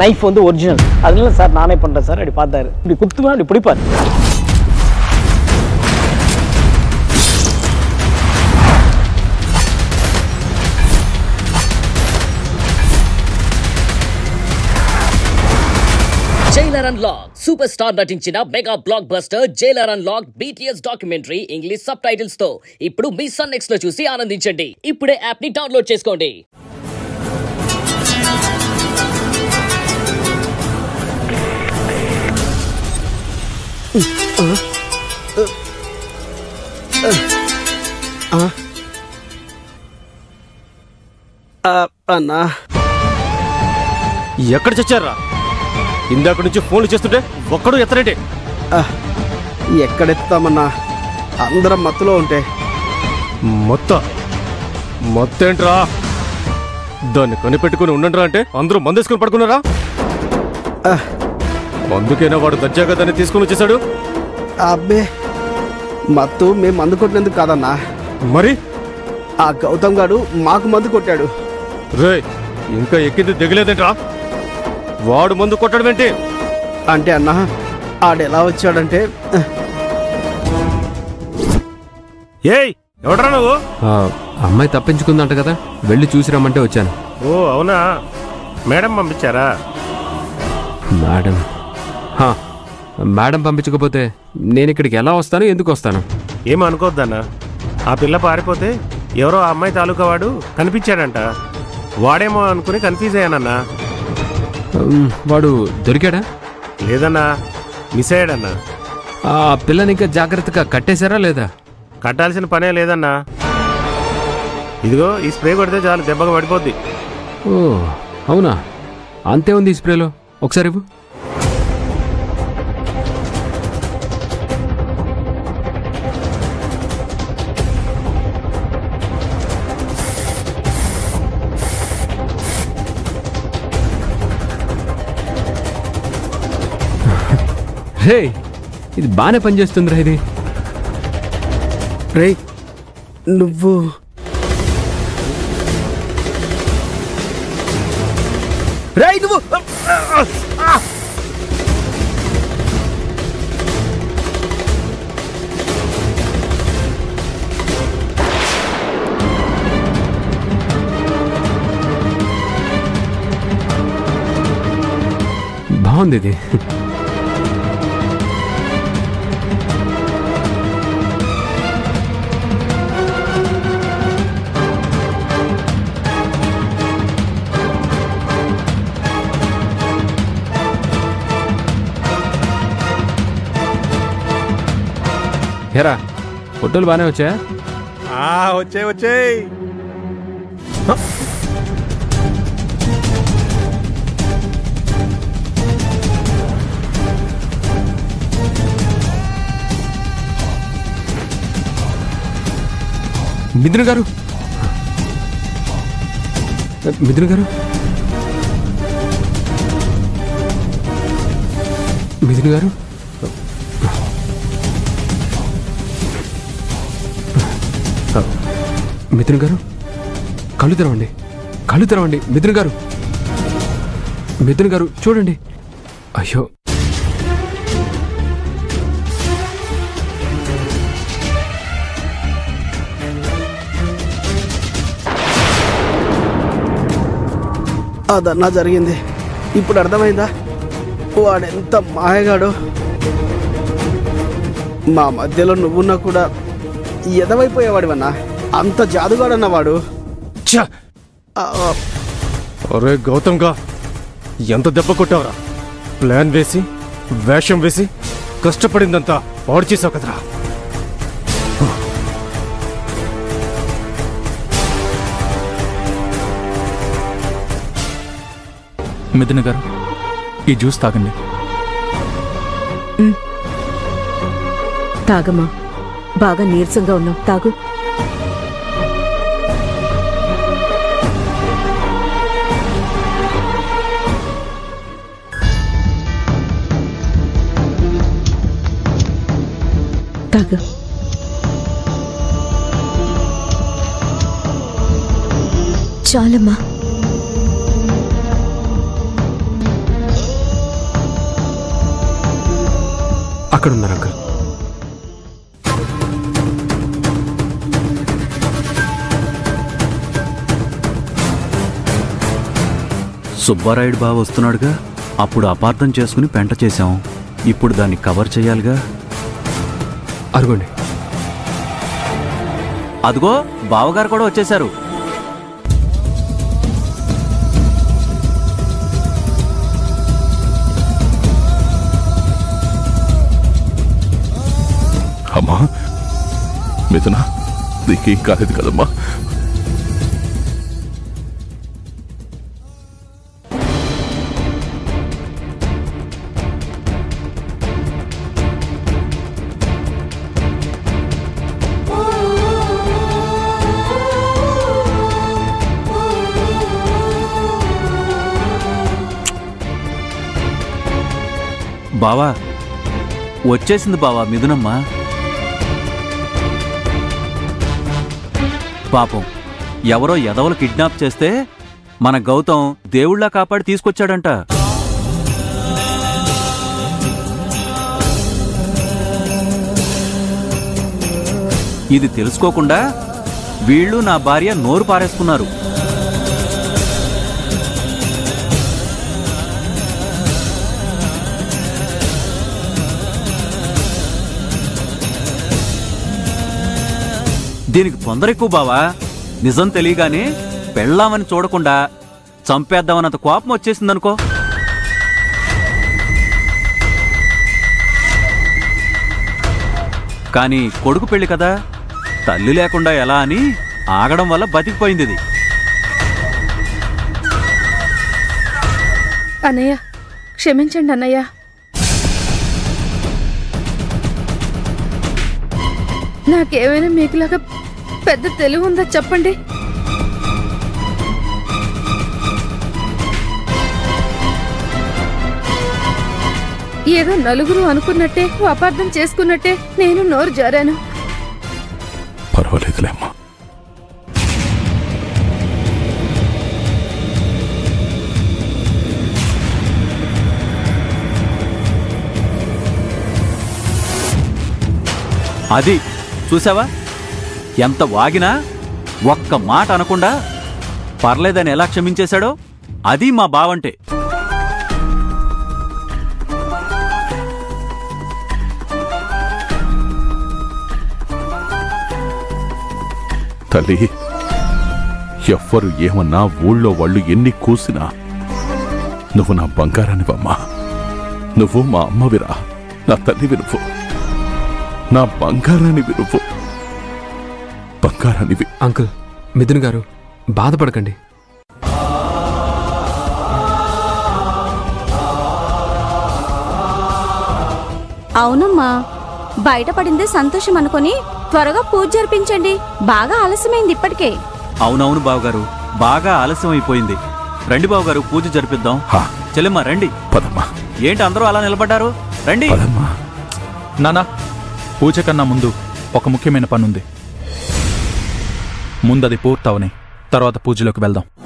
Knife வந்து original அதனால sir நானே பண்ணுறேன் சார் அப்படி பார்த்தாரு இப்படி குத்துவேன் அப்படி பிடிப்பார் జైలర్ అన్లాక్ సూపర్ స్టార్ నటించిన mega blockbuster Jailer unlock BTS documentary English subtitles తో ఇప్పుడు మీ సన్ నెక్స్ట్ లో చూసి ఆనందించండి ఇప్పుడే యాప్ ని డౌన్లోడ్ చేసుకోండి అన్నా ఎక్కడ చచ్చారా ఇందాక నుంచి ఫోన్లు చేస్తుంటే ఒక్కడు ఎత్తరేంటి ఎక్కడెత్తామన్నా అందరం మత్తులో ఉంటే మొత్తం మొత్తం ఏంట్రా దాన్ని కనిపెట్టుకుని ఉండండిరా అంటే అందరూ మందేసుకుని పడుకున్నారా ఆ, అందుకైనా వాడు దర్జాగా దాన్ని తీసుకుని వచ్చేసాడు అబ్బే మత్తు మేము మందు కొట్టినందుకు కాదన్నా మరి ఆ గౌతమ్ గాడు మాకు మందు కొట్టాడు రే ఇంకా ఎక్కింది దిగలేదేంట్రా వాడు మందు కొట్టడం ఏంటి అంటే అన్నా ఆడెలా వచ్చాడంటే ఏయ్ ఎవడరా నువ్వు ఆ, అమ్మాయి తప్పించుకుందంట కదా వెళ్ళి చూసి రమ్మంటే వచ్చాను ఓ అవునా మేడం పంపించారా మేడం హా, మేడం పంపించకపోతే నేను ఇక్కడికి ఎలా వస్తాను ఎందుకు వస్తాను ఏం అనుకోవద్దన్నా ఆ పిల్ల పారిపోతే ఎవరో ఆ అమ్మాయి తాలూకా వాడు కనిపించాడంట వాడేమో అనుకుని కన్ఫ్యూజ్ అయ్యానన్నా ఉమ్, వాడు దొరికాడా లేదన్నా మిస్ అయ్యాడన్నా ఆ పిల్లని ఇంకా జాగ్రత్తగా కట్టేశారా లేదా కట్టాల్సిన పనే లేదన్నా ఇదిగో ఈ స్ప్రే కొడితే చాలు దెబ్బగా పడిపోద్ది ఓ అవునా అంతే ఉంది ఈ స్ప్రేలో ఒకసారి ఇవ్వు హే ఇది బాగానే పనిచేస్తుందిరా ఇది రే నువ్వు రేయ్ నువ్వు బాగుంది ఇది హేరా ఫోటోలు బాగానే వచ్చాయా వచ్చే వచ్చేయ్ మిథున్ గారు మిథున్ గారు మిథున్ గారు మిథున్ గారు కళ్ళు తెరవండి కళ్ళు తెరవండి మిథున్ గారు మిథున్ గారు చూడండి అయ్యో అదన్నా జరిగింది ఇప్పుడు అర్థమైందా వాడెంత మాయగాడు మా మధ్యలో నువ్వున్నా కూడా ఎదవైపోయేవాడివన్నా అంత జాదుగాడన్న వాడు ఛ! ఆ, అరే గౌతమ్గా ఎంత దెబ్బ కొట్టావురా ప్లాన్ వేసి వేషం వేసి కష్టపడిందంతా పాడు చేసావు కదరా మిథున్ గారు ఈ జ్యూస్ తాగండి తాగమ్మా బాగా నీరసంగా ఉన్నావు తాగు తాగు చాలమ్మా అక్కడ ఉన్నారు అంకుల్ సుబ్బారాయుడు బావ వస్తున్నాడుగా అప్పుడు అపార్థం చేసుకుని పెంట చేశాం ఇప్పుడు దాన్ని కవర్ చేయాలిగా అరుగోండి అదిగో బావగారు కూడా వచ్చేశారు అమ్మా మిథున నీకేం కాలేదు కదమ్మా బావా వచ్చేసింది బావా మిథునమ్మ పాపం ఎవరో ఎదవలు కిడ్నాప్ చేస్తే మన గౌతమ్ దేవుళ్ళ కాపాడి తీసుకొచ్చాడంట ఇది తెలుసుకోకుండా వీళ్ళు నా భార్య నోరు పారేసుకున్నారు దీనికి తొందర ఎక్కువ బావా నిజం తెలియగానే పెళ్ళామని చూడకుండా చంపేద్దామన్నంత కోపం వచ్చేసిందనుకో కానీ కొడుకు పెళ్లి కదా తల్లి లేకుండా ఎలా అని ఆగడం వల్ల బతికిపోయింది ఇది అన్నయ్య క్షమించండి అన్నయ్య నాకేమైనా మీకులాగా పెద్ద తెలివి ఉందా చెప్పండి ఏదో నలుగురు అనుకున్నట్టే అపార్థం చేసుకున్నట్టే నేను నోరు జారాను పర్వాలేదులే అమ్మా అది చూసావా ఎంత వాగినా ఒక్క మాట అనకుండా పర్లేదని ఎలా క్షమించేశాడో అది మా బావంటే తల్లి ఎవ్వరు ఏమన్నా ఊళ్ళో వాళ్ళు ఎన్ని కూసినా నువ్వు నా బంగారానివమ్మా నువ్వు మా అమ్మవిరా నా తల్లివి నువ్వు నా బంగారానివి నువ్వు బంగారానివి అంకుల్ మిథున్ గారు బాధపడకండి అవునమ్మా బయటపడిందే సంతోషం అనుకొని త్వరగా పూజ జరిపించండి బాగా ఆలస్యమైంది ఇప్పటికే అవునవును బావగారు బాగా ఆలస్యం అయిపోయింది రండి బావగారు పూజ జరిపిద్దాం చెల్లెమ్మ రండి పదమ్మా ఏంటి అందరూ అలా నిలబడ్డారు రండి నానా పూజ కన్నా ముందు ఒక ముఖ్యమైన పనుంది ముందది పూర్తవని తర్వాత పూజలోకి వెళ్దాం